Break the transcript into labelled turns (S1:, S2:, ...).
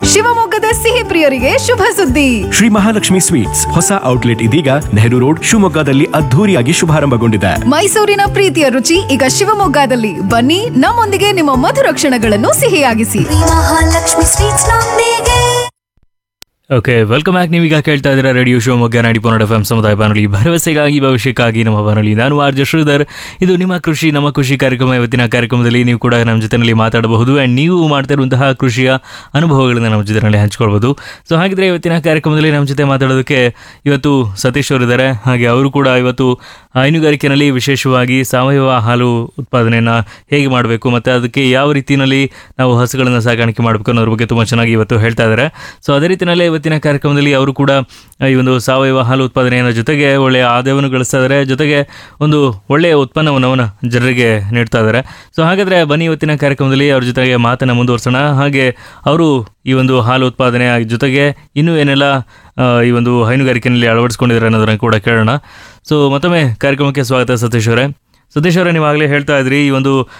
S1: ಶಿವಮೊಗ್ಗದ ಸಿಹಿ ಪ್ರಿಯರಿಗೆ ಶುಭ ಸುದ್ದಿ
S2: ಶ್ರೀ ಮಹಾಲಕ್ಷ್ಮಿ ಸ್ವೀಟ್ಸ್ ಹೊಸ ಔಟ್ಲೆಟ್ ಇದೀಗ ನೆಹರು ರೋಡ್ ಶಿವಮೊಗ್ಗದಲ್ಲಿ ಅದ್ಧೂರಿಯಾಗಿ ಶುಭಾರಂಭಗೊಂಡಿದೆ
S1: ಮೈಸೂರಿನ ಪ್ರೀತಿಯ ರುಚಿ ಈಗ ಶಿವಮೊಗ್ಗದಲ್ಲಿ ಬನ್ನಿ ನಮ್ಮೊಂದಿಗೆ ನಿಮ್ಮ ಮಧುರ ಕ್ಷಣಗಳನ್ನು ಸಿಹಿಯಾಗಿಸಿ
S3: ಮಹಾಲಕ್ಷ್ಮಿ ಸ್ವೀಟ್ಸ್ ನೊಂದಿಗೆ
S4: ಓಕೆ ವೆಲ್ಕಮ್ ಬ್ಯಾಕ್ ನೀವೀಗ ಕೇಳ್ತಾ ಇದ್ದೀರಾ ರೇಡಿಯೋ ಶಿವಮೊಗ್ಗ ನಾಡಿ ಪೊನ್ನಡ ಎಫ್ ಎಂ ಸಮುದಾಯ ಬಾನುಲಿ ಭರವಸೆಗಾಗಿ ಭವಿಷ್ಯಕ್ಕಾಗಿ ನಮ್ಮ ಬಾನುಲಿ ನಾನು ಆರ್ ಜೆ ಶ್ರೀಧರ್ ಇದು ನಿಮ್ಮ ಕೃಷಿ ನಮ್ಮ ಕೃಷಿ ಕಾರ್ಯಕ್ರಮ ಇವತ್ತಿನ ಕಾರ್ಯಕ್ರಮದಲ್ಲಿ ನೀವು ಕೂಡ ನಮ್ಮ ಜೊತೆಯಲ್ಲಿ ಮಾತಾಡಬಹುದು ಆ್ಯಂಡ್ ನೀವು ಮಾಡ್ತಾ ಇರುವಂತಹ ಕೃಷಿಯ ಅನುಭವಗಳನ್ನು ನಮ್ಮ ಜೊತೆಯಲ್ಲಿ ಹಂಚ್ಕೊಳ್ಬೋದು ಸೊ ಹಾಗಿದ್ರೆ ಇವತ್ತಿನ ಕಾರ್ಯಕ್ರಮದಲ್ಲಿ ನಮ್ಮ ಜೊತೆ ಮಾತಾಡೋದಕ್ಕೆ ಇವತ್ತು ಸತೀಶ್ ಅವರು ಇದ್ದಾರೆ ಹಾಗೆ ಅವರು ಕೂಡ ಇವತ್ತು ಹೈನುಗಾರಿಕೆಯಲ್ಲಿ ವಿಶೇಷವಾಗಿ ಸಾವಯವ ಹಾಲು ಉತ್ಪಾದನೆಯನ್ನು ಹೇಗೆ ಮಾಡಬೇಕು ಮತ್ತು ಅದಕ್ಕೆ ಯಾವ ರೀತಿಯಲ್ಲಿ ನಾವು ಹಸುಗಳನ್ನು ಸಾಗಾಣಿಕೆ ಮಾಡಬೇಕು ಅನ್ನೋದ್ರ ಬಗ್ಗೆ ತುಂಬ ಚೆನ್ನಾಗಿ ಇವತ್ತು ಹೇಳ್ತಾ ಇದ್ದಾರೆ ಸೊ ಅದೇ ರೀತಿಯಲ್ಲೇ ಇವತ್ತಿನ ಕಾರ್ಯಕ್ರಮದಲ್ಲಿ ಅವರು ಕೂಡ ಈ ಒಂದು ಸಾವಯವ ಹಾಲು ಉತ್ಪಾದನೆಯ ಜೊತೆಗೆ ಒಳ್ಳೆಯ ಆದಾಯವನ್ನು ಗಳಿಸ್ತಾ ಇದ್ದಾರೆ ಜೊತೆಗೆ ಒಂದು ಒಳ್ಳೆಯ ಉತ್ಪನ್ನವನ್ನು ಅವನ ಜನರಿಗೆ ನೀಡ್ತಾ ಇದ್ದಾರೆ ಸೊ ಹಾಗಾದರೆ ಬನ್ನಿ ಇವತ್ತಿನ ಕಾರ್ಯಕ್ರಮದಲ್ಲಿ ಅವ್ರ ಜೊತೆಗೆ ಮಾತನ್ನು ಮುಂದುವರ್ಸೋಣ ಹಾಗೆ ಅವರು ಈ ಒಂದು ಹಾಲು ಉತ್ಪಾದನೆ ಜೊತೆಗೆ ಇನ್ನೂ ಏನೆಲ್ಲ ಆ, ಈ ಒಂದು ಹೈನುಗಾರಿಕೆಯಲ್ಲಿ ಅಳವಡಿಸ್ಕೊಂಡಿದ್ದಾರೆ ಅನ್ನೋದನ್ನು ಕೂಡ ಕೇಳೋಣ ಸೊ ಮತ್ತೊಮ್ಮೆ ಕಾರ್ಯಕ್ರಮಕ್ಕೆ ಸ್ವಾಗತ ಸತೀಶ್ ಅವರೇ ಸತೀಶ್ ಅವರೇ ನೀವು ಆಗಲೇ ಹೇಳ್ತಾ ಇದ್ರಿ ಈ ಒಂದು